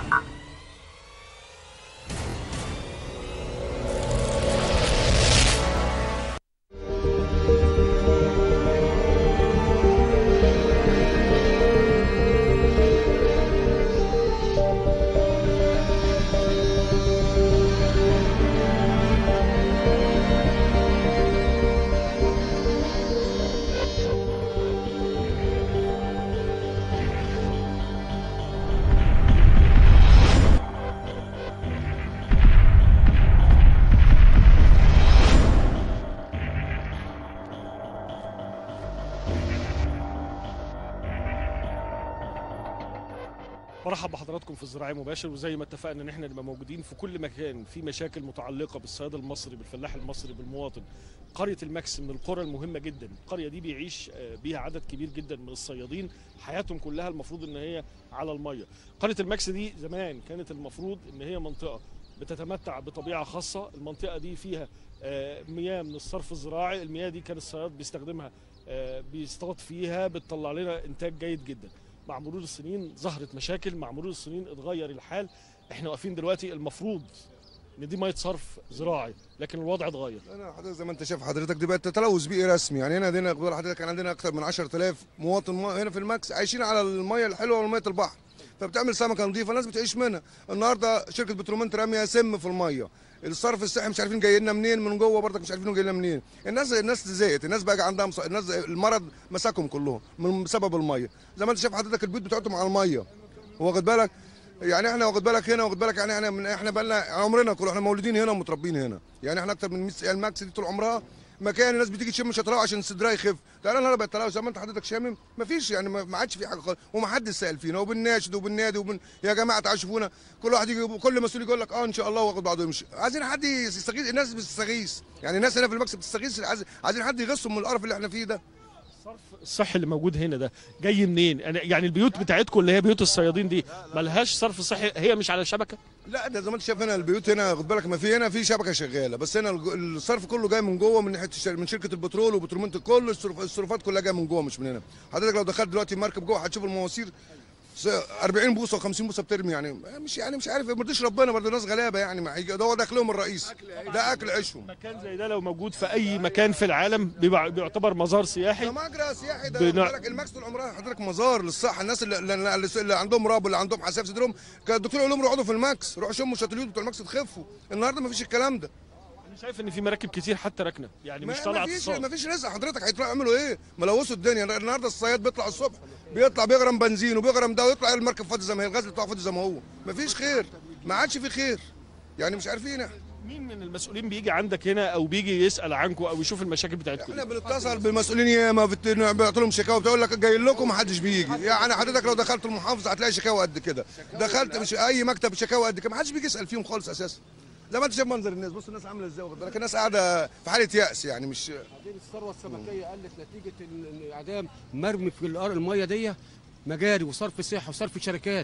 برحب بحضراتكم في الزراعي مباشر وزي ما اتفقنا ان احنا نبقى موجودين في كل مكان في مشاكل متعلقه بالصياد المصري بالفلاح المصري بالمواطن قريه الماكس من القرى المهمه جدا القريه دي بيعيش آه، بيها عدد كبير جدا من الصيادين حياتهم كلها المفروض ان هي على الميه قريه الماكس دي زمان كانت المفروض ان هي منطقه بتتمتع بطبيعه خاصه المنطقه دي فيها آه، مياه من الصرف الزراعي المياه دي كان الصياد بيستخدمها آه، بيصطاد فيها بتطلع لنا انتاج جيد جدا مع مرور السنين ظهرت مشاكل مع مرور السنين اتغير الحال احنا واقفين دلوقتي المفروض ان دي ميه صرف زراعي لكن الوضع اتغير انا حضرتك زي ما انت شايف حضرتك دي بقت تلوث بيئي رسمي يعني هنا عندنا خد بالك حضرتك كان عندنا اكثر من 10000 مواطن م- هنا في الماكس عايشين على الميه الحلوه وميه البحر فبتعمل سمكه نظيفه الناس بتعيش منها النهارده شركه بترومنت راميه سم في الميه الصرف الصحي مش عارفين جاي لنا منين من جوه برضك مش عارفين جاي لنا منين الناس الناس زهقت الناس بقى عندها مص... الناس المرض مسكهم كلهم من بسبب الميه زي ما انت شايف حضرتك البيوت بتاعتهم على الميه واخد بالك يعني احنا واخد بالك هنا واخد بالك يعني احنا من احنا بقى لنا عمرنا كله احنا مولودين هنا ومتربيين هنا يعني احنا اكتر من 100 سنه الماكس دي طول عمرها مكان الناس بتيجي تشم شطرها عشان صدرها يخف تعالى النهارده بقت تلاقي زي ما انت حضرتك شامم مفيش يعني ما ما عادش في حاجه خالص ومحدش سال فينا وبالناشد وبالنادي وبن... يا جماعه تعالوا شوفونا كل واحد يجي كل مسؤول يقول لك اه ان شاء الله واخد بعضه يمشي عايزين حد يستغيث الناس بتستغيث يعني الناس هنا في المكسب بتستغيث عايز- عايزين حد يغصهم من القرف اللي احنا فيه ده الصرف الصحي اللي موجود هنا ده جاي منين يعني- يعني البيوت بتاعتكم اللي هي بيوت الصيادين دي ملهاش صرف صحي هي مش على شبكه لا ده زي ما انت شايف هنا البيوت هنا خد بالك ما في هنا في شبكه شغاله بس هنا الج- الصرف كله جاي من جوه من ناحيه الشر- من شركه البترول وبترومنت كل الصرف الصرفات كلها جايه من جوه مش من هنا حضرتك لو دخلت دلوقتي مركب جوه هتشوف المواسير س- 40 بوصه و50 بوصه بترمي يعني مش يعني مش عارف ما يرضيش ربنا برضه ناس غلابه يعني ما هيجي- ده هو دخلهم الرئيسي ده اكل عيشهم مكان زي ده لو موجود في اي مكان في العالم بيبع- بيعتبر مزار ده سياحي مجرى سياحي ده بنا- خد بالك الماكس طول عمرها حضرتك مزار للصحه الناس اللي, اللي, اللي عندهم راب اللي عندهم حساسيه في صدرهم كان الدكتور يقول لهم روحوا في الماكس روحوا شموا شاتليوت بتوع الماكس تخفوا النهارده ما فيش الكلام ده انا شايف ان في مراكب كتير حتى راكنه يعني مش ما طالعه ما فيش تصطاد ما فيش رزق حضرتك هيطلعوا يعملوا ايه؟ ملوثوا الدنيا النهارده الصياد بيطلع الصبح بيطلع بيغرم بنزين وبيغرم ده ويطلع المركب فاضي زي ما هي الغاز بتاعه فاضي زي ما هو ما فيش خير ما عادش في خير يعني مش عارفين احنا مين من المسؤولين بيجي عندك هنا او بيجي يسال عنكم او يشوف المشاكل بتاعتكم احنا بنتصل بالمسؤولين ياما بت- بيعطوا لهم شكاوى بتقول لك جاي لكم ما حدش بيجي يعني حضرتك لو دخلت المحافظه هتلاقي شكاوى قد كده دخلت مش اي مكتب شكاوى قد كده ما حدش بيجي يسال فيهم خالص اساسا زي ما انت شايف منظر الناس بص الناس عامله ازاي واخد بالك الناس قاعده في حاله يأس يعني مش بعدين الثروه السمكيه قلت نتيجه ان إن الاعدام مرمي في الارض الميه دي مجاري وصرف صحه وصرف شركات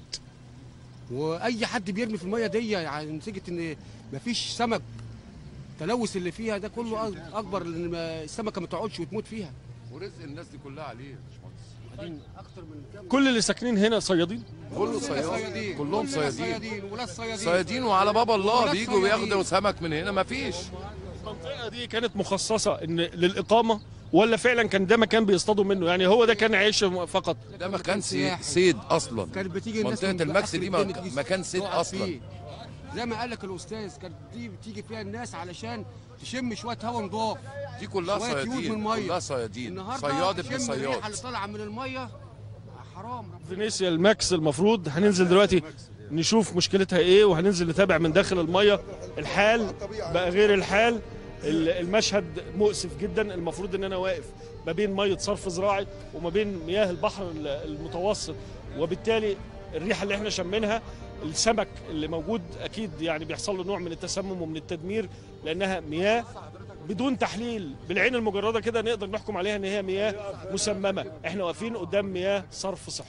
واي حد بيرمي في الميه دي يعني نتيجه ان مفيش سمك التلوث اللي فيها ده كله أك- اكبر لان ما- السمكه ما تقعدش وتموت فيها ورزق الناس دي كلها عليه يا باشمهندس بعدين اكتر من كام كل اللي ساكنين هنا صيادين كله صياد كلهم كلنا صيادين ولاد صيادين صيادين وعلى بابا الله ولاد بيجوا صيادين. بياخدوا سمك من هنا مفيش المنطقه دي كانت مخصصه ان للاقامه ولا فعلا كان ده مكان بيصطادوا منه يعني هو ده كان عيش فقط ده مكان سي- سياحي. صيد اصلا كانت بتيجي الناس منطقة من الماكس آخر دي الدنيا مك- تيجي مكان صيد تقعد أصلاً. فيه. زي ما قال لك الاستاذ كانت دي بتيجي فيها الناس علشان تشم شويه هوا نضاف دي كلها شوية طيور من صيادين المية. كلها صيادين النهارده صياد ابن تشم الريحه صياد اللي طالعه من الميه حرام فينيسيا الماكس المفروض هننزل دلوقتي نشوف مشكلتها ايه وهننزل نتابع من داخل الميه الحال بقى غير الحال ال- المشهد مؤسف جدا المفروض ان انا واقف ما بين ميه صرف زراعي وما بين مياه البحر ال- المتوسط وبالتالي الريحه اللي احنا شمينها السمك اللي موجود اكيد يعني بيحصل له نوع من التسمم ومن التدمير لانها مياه بدون تحليل بالعين المجرده كده نقدر نحكم عليها ان هي مياه مسممه احنا واقفين قدام مياه صرف صحي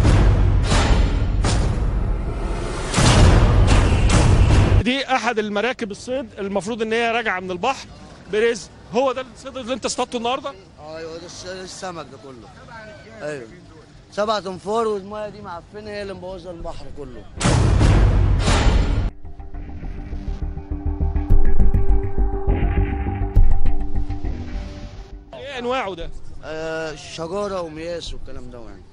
دي احد المراكب الصيد المفروض ان هي راجعه من البحر برزق هو ده الصيد اللي انت اصطادته النهارده ايوه ده الس- السمك ده كله ايوه سبعة انفار والميه دي معفنه هي اللي مبوظه البحر كله ايه انواعه ده آه شجاره ومياس والكلام ده يعني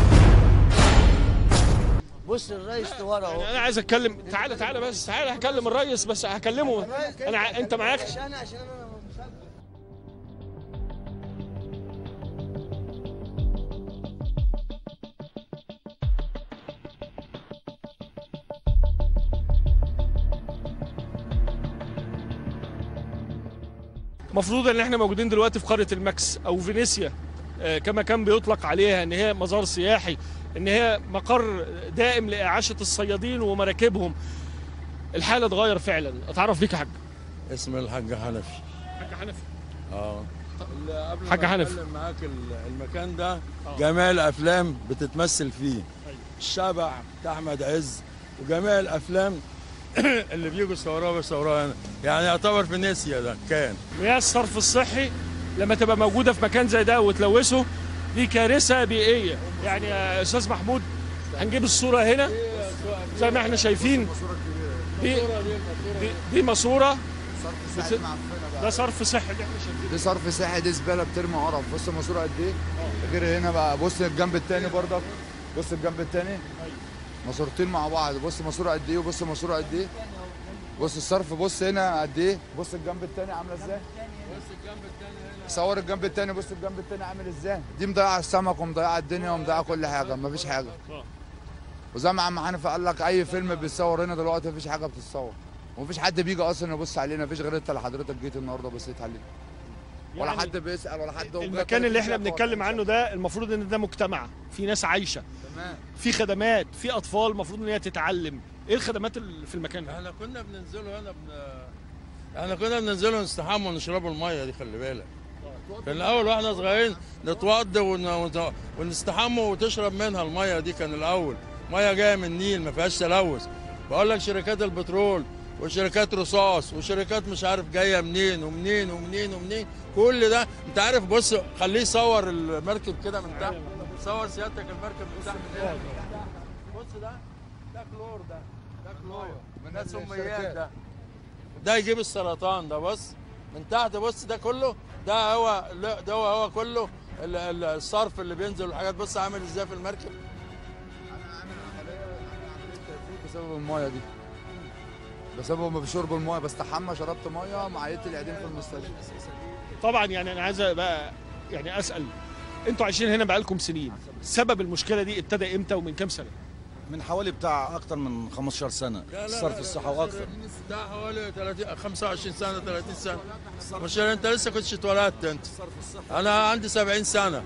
بص الريس ورا اهو انا عايز اتكلم تعالى تعالى بس تعالى هكلم الريس بس هكلمه انا ع- انت معاك عشان عشان انا مسافر المفروض ان احنا موجودين دلوقتي في قريه الماكس او فينيسيا آه، كما كان بيطلق عليها ان هي مزار سياحي ان هي مقر دائم لاعاشه الصيادين ومراكبهم الحاله اتغير فعلا اتعرف بيك يا حاج اسم الحاج حنفي حاج حنفي اه اللي قبل حاج ما حنفي. اتكلم معاك ال- المكان ده جميع الافلام بتتمثل فيه الشبع بتاع احمد عز وجميع الافلام اللي بيجوا يصوروها بيصوروها هنا يعني يعتبر فينيسيا ده كان مياه الصرف الصحي لما تبقى موجوده في مكان زي ده وتلوثه دي كارثه بيئيه يعني يا استاذ محمود هنجيب الصوره هنا زي ما احنا شايفين دي دي, دي ماسوره بت- ده صرف صحي اللي احنا شايفينه دي صرف صحي دي زباله بترمي قرف بص الماسوره قد ايه غير هنا بقى بص الجنب التاني برضك بص الجنب التاني ماسورتين مع بعض بص ماسوره قد ايه وبص ماسوره قد ايه بص الصرف بص هنا قد ايه بص الجنب التاني عامله ازاي صور الجنب التاني بص الجنب التاني عامل ازاي دي مضيعه السمك ومضيعه الدنيا ومضيعه كل حاجه مفيش حاجه وزي ما عم حنفي قال لك اي فيلم بيتصور هنا دلوقتي مفيش حاجه بتتصور ومفيش حد بيجي اصلا يبص علينا مفيش غير انت اللي حضرتك جيت النهارده بصيت علينا ولا يعني حد بيسال ولا حد المكان اللي احنا بنتكلم عنه ده المفروض ان ده مجتمع في ناس عايشه تمام في خدمات في اطفال المفروض ان هي تتعلم ايه الخدمات اللي في المكان ده احنا كنا بننزلوا هنا بن... احنا كنا بننزلوا نستحمى ونشربوا الميه دي خلي بالك كان الاول واحنا صغيرين نتوضى ون... ون- ونستحمى وتشرب منها الميه دي كان الاول ميه جايه من النيل ما فيهاش تلوث بقول لك شركات البترول وشركات رصاص وشركات مش عارف جايه منين ومنين ومنين ومنين كل ده انت عارف بص خليه يصور المركب كده من تحت صور سيادتك المركب من تحت كده. بص ده ده كلور ده ده كلور من ده سميات الشركات. ده ده يجيب السرطان ده بص من تحت بص ده كله ده هو لا، ده هو هو كله ال- ال- الصرف اللي بينزل والحاجات بص عامل ازاي في المركب بسبب المايه دي بسبب شرب المايه بستحمى شربت مايه مع عيلتي اللي قاعدين في المستشفى طبعا يعني انا عايز بقى يعني اسال انتوا عايشين هنا بقالكم سنين سبب المشكله دي ابتدى امتى ومن كام سنه من حوالي بتاع اكتر من 15 سنه الصرف الصحه واكثر ده حوالي 30 25 سنه 30 سنه مش انت لسه كنتش اتولدت انت انا عندي 70 سنه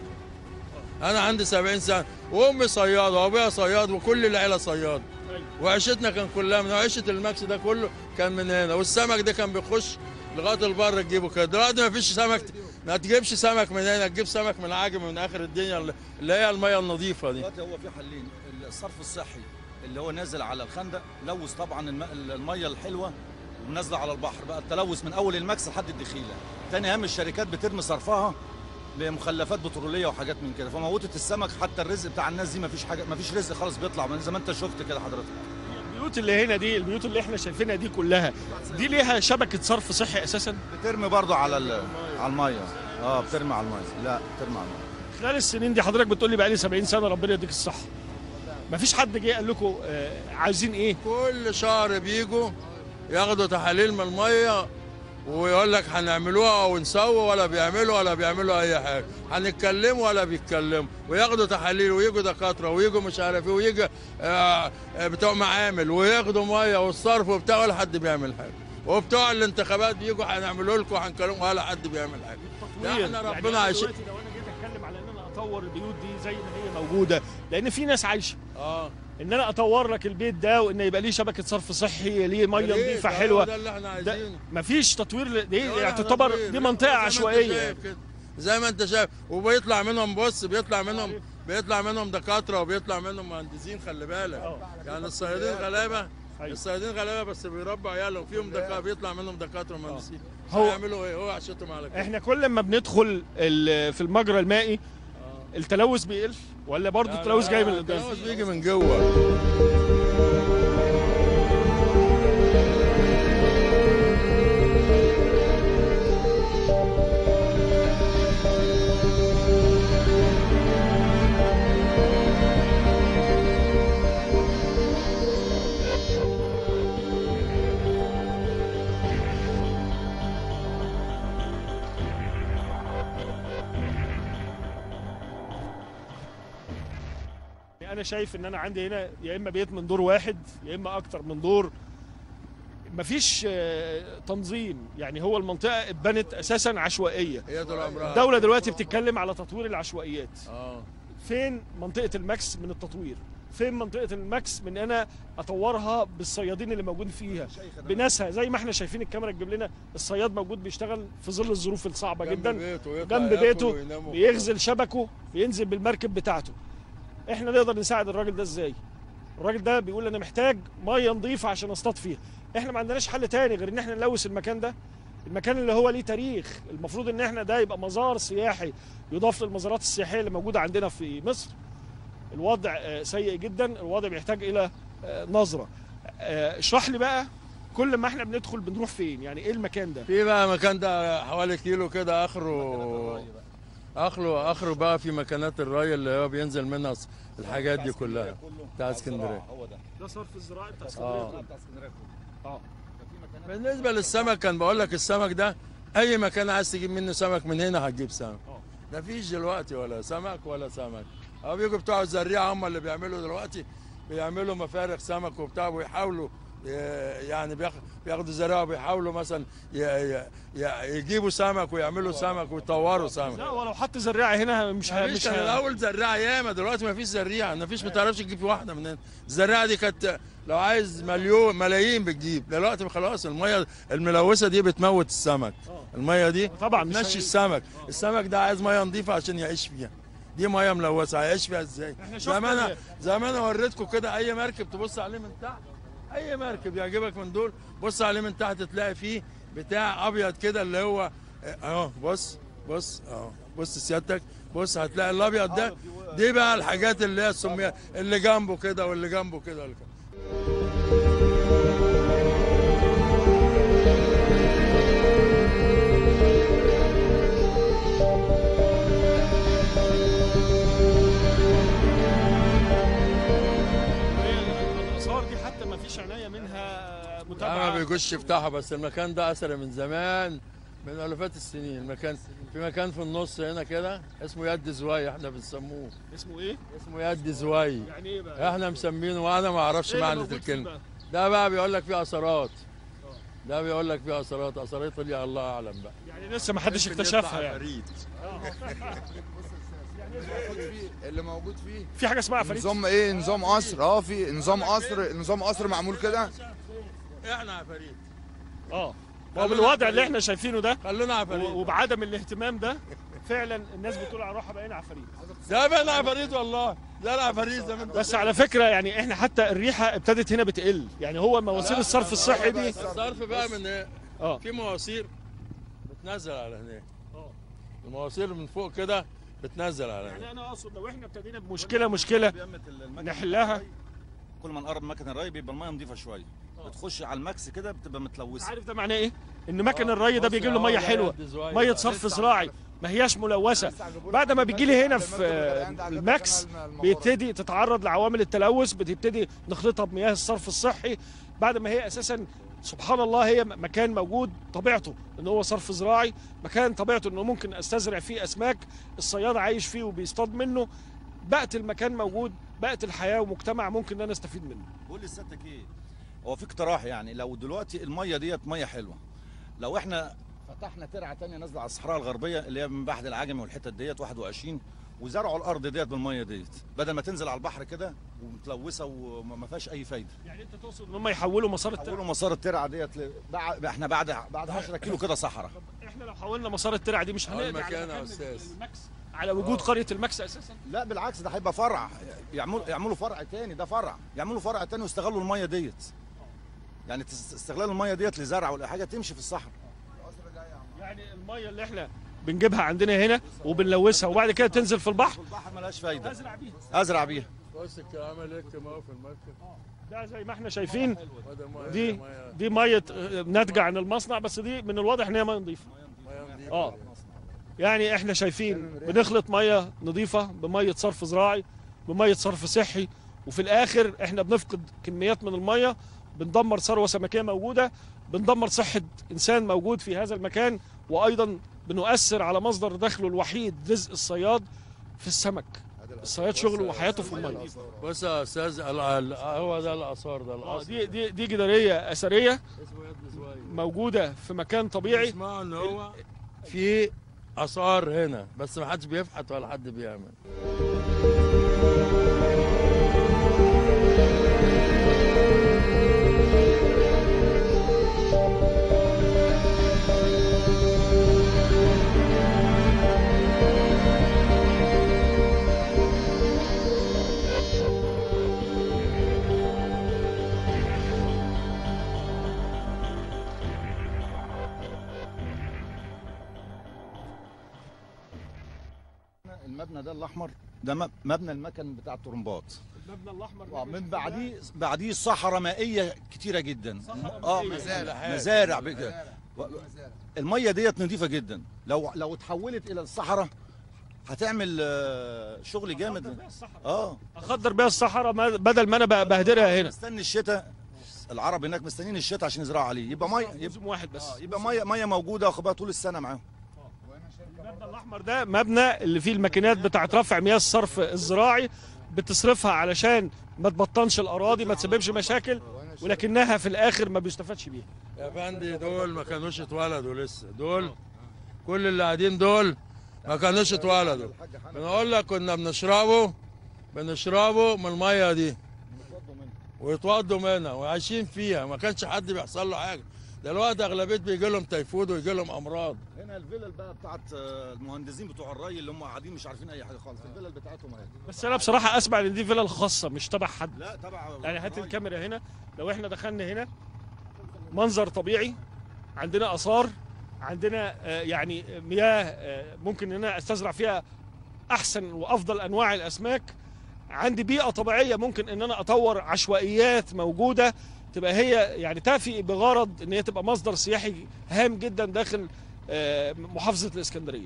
انا عندي 70 سنه وامي صياده وابويا صياد وكل العيله صياد وعيشتنا كان كلها من عيشه الماكس ده كله كان من هنا والسمك ده كان بيخش لغايه البر تجيبه كده دلوقتي ما فيش سمك ما تجيبش سمك من هنا تجيب سمك من عجم من اخر الدنيا اللي- اللي هي الميه النظيفه دي دلوقتي هو في حلين الصرف الصحي اللي هو نازل على الخندق لوث طبعا الم- الميه الحلوه ونازله على البحر بقى التلوث من اول الماكس لحد الدخيله تاني اهم الشركات بترمي صرفها لمخلفات بتروليه وحاجات من كده فموتت السمك حتى الرزق بتاع الناس دي مفيش حاجه مفيش رزق خالص بيطلع من زي ما انت شفت كده حضرتك البيوت اللي هنا دي البيوت اللي احنا شايفينها دي كلها دي ليها شبكه صرف صحي اساسا بترمي برضو على ال- على الميه اه بترمي على الميه لا بترمي على الميه خلال السنين دي حضرتك بتقول لي بقالي 70 سنه ربنا يديك الصحه مفيش حد جه قال لكم آه، عايزين ايه كل شهر بيجوا ياخدوا تحاليل من الميه ويقول لك هنعملوها ونسوي ولا بيعملوا ولا بيعملوا اي حاجه هنتكلموا ولا بيتكلموا وياخدوا تحاليل ويجوا دكاتره ويجوا مش عارف ايه ويجي آه، آه، بتوع معامل وياخدوا ميه والصرف وبتاع ولا حد بيعمل حاجه وبتوع الانتخابات بيجوا هنعملوا لكم هنكلموا ولا حد بيعمل حاجه ده احنا يعني ربنا أنا عايشين دلوقتي لو انا جيت اتكلم على ان انا اطور البيوت دي زي ما هي موجوده لان في ناس عايشه اه ان انا اطور لك البيت ده وان يبقى ليه شبكه صرف صحي ليه ميه يا ريت، نظيفه ده هو حلوه ده اللي احنا ده عايزينه مفيش تطوير ل- دي ولا يعني تعتبر تطوير. دي منطقه زي ما أنت عشوائيه شايف كده. زي ما انت شايف وبيطلع منهم بص بيطلع منهم بيطلع منهم دكاتره وبيطلع منهم مهندسين خلي بالك اه. يعني الصيادين غلابه أيوة. الصيادين غلابه بس بيربوا عيالهم فيهم دكاتره بيطلع منهم دكاتره ومهندسين هو- هيعملوا ايه هو عشتهم على كده احنا كل ما بندخل ال- في المجرى المائي التلوث بيقل ولا برضه التلوث جاي من قدام التلوث بيجي من جوه انا شايف ان انا عندي هنا يا اما بيت من دور واحد يا اما اكتر من دور مفيش آه، تنظيم يعني هو المنطقه اتبنت اساسا عشوائيه هي طول عمرها الدوله دلوقتي بتتكلم على تطوير العشوائيات اه فين منطقه الماكس من التطوير فين منطقه الماكس من انا اطورها بالصيادين اللي موجود فيها بناسها زي ما احنا شايفين الكاميرا تجيب لنا الصياد موجود بيشتغل في ظل الظروف الصعبه جدا بيته ويطلع جنب ياكل بيته وينام وخلاص. بيغزل شبكه بينزل بالمركب بتاعته احنا نقدر نساعد الراجل ده ازاي الراجل ده بيقول انا محتاج ميه نظيفه عشان اصطاد فيها احنا ما عندناش حل تاني غير ان احنا نلوث المكان ده المكان اللي هو ليه تاريخ المفروض ان احنا ده يبقى مزار سياحي يضاف للمزارات السياحيه اللي موجوده عندنا في مصر الوضع آه، سيء جدا الوضع بيحتاج الى آه، نظره آه، اشرح لي بقى كل ما احنا بندخل بنروح فين يعني ايه المكان ده في بقى مكان ده حوالي كيلو كده اخره اخره اخره بقى في مكانات الري اللي هو بينزل منها الحاجات دي كلها بتاع اسكندريه هو ده ده صرف الزراعي بتاع اه بتاع اسكندريه كله اه بالنسبه للسمك كان بقول لك السمك ده اي مكان عايز تجيب منه سمك من هنا هتجيب سمك اه. مفيش دلوقتي ولا سمك ولا سمك او بيجوا بتوع الزريعه هم اللي بيعملوا دلوقتي بيعملوا مفارق سمك وبتاع ويحاولوا ي- يعني بياخ- بياخدوا زريعه وبيحاولوا مثلا ي- ي- ي- يجيبوا سمك ويعملوا سمك ويطوروا سمك لا ولو حط زراعه هنا مش ه- مش مش كان ه- الاول زراعه ياما دلوقتي ما فيش زريعه ما فيش ما تعرفش تجيب واحده من هنا الزراعه دي كانت لو عايز مليون ملايين بتجيب دلوقتي خلاص الميه الملوثه دي بتموت السمك الميه دي طبعا مش تمشي هي- السمك السمك ده عايز ميه نظيفه عشان يعيش فيها دي ميه ملوثه هيعيش فيها ازاي احنا زي ما شفنا انا ال- زي ما انا وريتكم كده اي مركب تبص عليه من تحت اي مركب يعجبك من دول بص عليه من تحت تلاقي فيه بتاع ابيض كده اللي هو اهو بص بص اهو بص سيادتك بص هتلاقي الابيض ده دي بقى الحاجات اللي هي السميه اللي جنبه كده واللي جنبه كده واللي كده. الاثار دي حتى ما فيش عنايه منها لا ما متابعه بيجوش يفتحها بس المكان ده اثري من زمان من الافات السنين المكان في مكان في النص هنا كده اسمه يد زواي احنا بنسموه اسمه ايه؟ اسمه يد زواي يعني ايه بقى؟ احنا مسمينه وانا ما اعرفش إيه اللي معنى موجود فيه الكلمه بقى؟ ده بقى بيقول لك فيه اثرات ده بيقول لك فيه اثرات اثرات اللي الله اعلم بقى يعني لسه ما حدش يمكن اكتشفها يطلع يعني عفاريت. اللي موجود فيه في حاجه اسمها عفاريت نظام ايه نظام قصر اه في نظام قصر نظام قصر معمول كده احنا عفاريت اه ما هو بالوضع اللي احنا شايفينه ده خلونا و- عفاريت وبعدم الاهتمام ده فعلا الناس بتقول على روحها بقينا عفاريت ده بقى عفاريت والله ده العفاريت زي ما انت بس على فكره يعني احنا حتى الريحه ابتدت هنا بتقل يعني هو مواسير الصرف الصحي دي الصرف بقى من ايه؟ اه في مواسير بتنزل على هناك اه المواسير من فوق كده بتنزل على هناك يعني انا اقصد لو احنا ابتدينا بمشكله مشكله بيمت المكن نحلها كل ما نقرب مكن الري بيبقى الميه نظيفه شويه بتخش على الماكس كده بتبقى متلوثه عارف ده معناه ايه؟ ان مكن الري ده بص بيجيب له أهو ميه ده حلوه يد زوايا ميه بقى. صرف زراعي ما هياش ملوثه بعد ما بيجي لي هنا في آه، الماكس بيبتدي تتعرض لعوامل التلوث بتبتدي نخلطها بمياه الصرف الصحي بعد ما هي اساسا سبحان الله هي م- مكان موجود طبيعته ان هو صرف زراعي مكان طبيعته انه ممكن استزرع فيه اسماك الصياد عايش فيه وبيصطاد منه بقت المكان موجود بقت الحياه ومجتمع ممكن ان انا استفيد منه بقول لسيادتك ايه هو في اقتراح يعني لو دلوقتي الميه ديت ميه حلوه لو احنا فتحنا ترعه تانية نازله على الصحراء الغربيه اللي هي من بحر العجمي والحتت ديت 21 وزرعوا الارض ديت بالميه ديت بدل ما تنزل على البحر كده ومتلوثه وما ما فيهاش اي فايده يعني انت تقصد ان هم يحولوا مسار الترعه حولوا مسار الترعه ديت ل... بع- احنا بعد بعد 10 كيلو كده صحراء احنا لو حولنا مسار الترعه دي مش أهو هنقضي المكان على يا مكان أستاذ. الماكس على وجود قريه الماكس اساسا لا بالعكس ده هيبقى فرع يعملوا يعملوا فرع تاني ده فرع يعملوا فرع تاني ويستغلوا الميه ديت يعني تس- استغلال الميه ديت لزرع ولا حاجه تمشي في الصحراء يعني الميه اللي احنا بنجيبها عندنا هنا وبنلوثها وبعد كده تنزل في البحر البحر ملهاش فايده ازرع بيها ازرع بيها بص عمل ايه كما هو في المركب ده زي ما احنا شايفين وده ميه دي ميه دي ميه آه، ناتجه عن المصنع بس دي من الواضح ان هي ميه نظيفه ميه نضيفة. اه يعني احنا شايفين بنخلط ميه نظيفه بميه صرف زراعي بميه صرف صحي وفي الاخر احنا بنفقد كميات من الميه بندمر ثروه سمكيه موجوده بندمر صحه انسان موجود في هذا المكان وايضا بنؤثر على مصدر دخله الوحيد رزق الصياد في السمك الصياد شغله وحياته في الميه بص يا استاذ ال- ال- هو ده الاثار ده اه الاصل دي دي دي جداريه اثريه اسمه يد زوايا موجوده في مكان طبيعي اسمعوا ان هو في اثار هنا بس ما حدش بيفحت ولا حد بيعمل المبنى ده الاحمر ده م- مبنى المكن بتاع الطرمبات المبنى الاحمر آه، من بعديه بعديه صحراء مائيه كتيره جدا اه مائية. مزارع مزارع بك- و- الميه ديت نظيفه جدا لو لو اتحولت الى الصحراء هتعمل آه، شغل جامد اه اخضر بيها الصحراء ما- بدل ما انا ب- بهدرها هنا مستني الشتاء العرب هناك مستنيين الشتاء عشان يزرعوا عليه يبقى ميه يبقى, موسم واحد بس آه، يبقى ميه ميه موجوده واخدها طول السنه معاهم المبنى الاحمر ده مبنى اللي فيه الماكينات بتاعت رفع مياه الصرف الزراعي بتصرفها علشان ما تبطنش الاراضي ما تسببش مشاكل ولكنها في الاخر ما بيستفادش بيها يا فندي دول ما كانوش اتولدوا لسه دول كل اللي قاعدين دول ما كانوش اتولدوا بنقول لك كنا بنشربه بنشربه من الميه دي ويتوضوا منها وعايشين فيها ما كانش حد بيحصل له حاجه دلوقتي اغلبيه بيجي لهم تيفود ويجي لهم امراض هنا الفيلل بقى بتاعت آه، المهندسين بتوع الري اللي هم قاعدين مش عارفين اي حاجه خالص الفيلل بتاعتهم اهي بس انا بصراحه اسمع ان دي فيلل خاصه مش تبع حد لا تبع يعني هات الري. الكاميرا هنا لو احنا دخلنا هنا منظر طبيعي عندنا اثار عندنا آه، يعني مياه آه، ممكن ان انا استزرع فيها احسن وافضل انواع الاسماك عندي بيئه طبيعيه ممكن ان انا اطور عشوائيات موجوده تبقى هي يعني تافي بغرض ان هي تبقى مصدر سياحي هام جدا داخل آه، محافظه الاسكندريه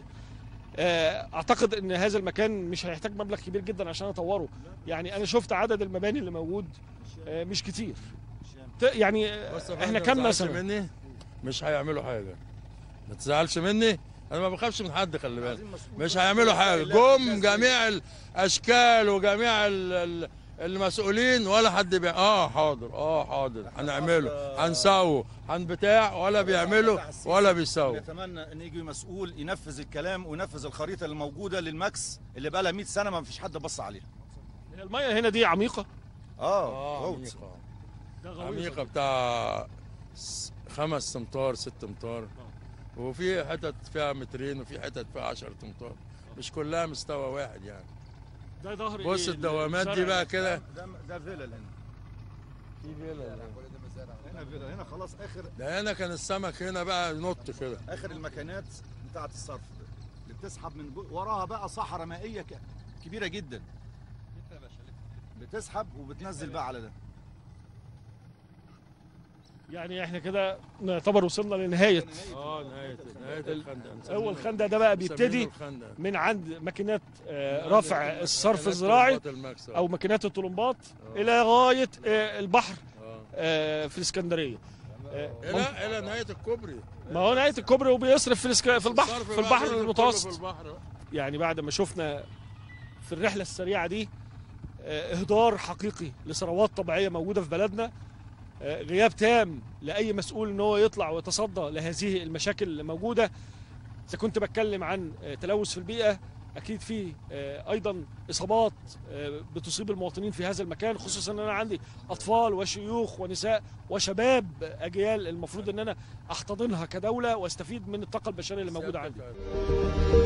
آه، اعتقد ان هذا المكان مش هيحتاج مبلغ كبير جدا عشان اطوره يعني انا شفت عدد المباني اللي موجود آه، مش كتير ت- يعني آه، بص يا احنا فندم، كام ما تزعلش مثلا مني مش هيعملوا حاجه ما تزعلش مني انا ما بخافش من حد خلي بالك مش هيعملوا حاجه جم جميع الاشكال وجميع ال- ال- المسؤولين ولا حد بي... اه حاضر اه حاضر هنعمله هنسوي هنبتاع ولا بيعملوا ولا بيسووا نتمنى ان يجي مسؤول ينفذ الكلام وينفذ الخريطه الموجوده للماكس اللي بقى لها 100 سنه ما فيش حد بص عليها الميه هنا دي عميقه اه, اه غوط. عميقه ده غويطة. عميقه بتاع س- خمس امتار ست امتار وفي حتت فيها مترين وفي حتت فيها 10 امتار مش كلها مستوى واحد يعني ده ظهر بص إيه؟ الدوامات دي الزرع بقى ده. كده ده ده فيلل هنا هنا فيلل هنا خلاص اخر ده هنا كان السمك هنا بقى ينط كده اخر المكانات بتاعه الصرف اللي بتسحب من جو... وراها بقى صحراء مائيه ك... كبيره جدا بتسحب وبتنزل بقى على ده يعني احنا كده نعتبر وصلنا لنهايه اه نهايه نهايه الخندق اول خندق ده بقى بيبتدي الخندق من عند ماكينات آه، رفع الصرف الزراعي او ماكينات الطلمبات آه. الى غايه آه، البحر اه آه، في الاسكندريه آه، الى الى نهايه الكوبري ما هو نهايه الكوبري وبيصرف في الاسك- في البحر الصرف في بقى البحر بينزل كله المتوسط في البحر يعني بعد ما شفنا في الرحله السريعه دي آه، اهدار حقيقي لثروات طبيعيه موجوده في بلدنا آه، غياب تام لاي مسؤول ان هو يطلع ويتصدى لهذه المشاكل اللي موجوده اذا كنت بتكلم عن آه، تلوث في البيئه اكيد في آه، ايضا اصابات آه، بتصيب المواطنين في هذا المكان خصوصا ان انا عندي اطفال وشيوخ ونساء وشباب اجيال المفروض ان انا احتضنها كدوله واستفيد من الطاقه البشريه اللي موجوده عندي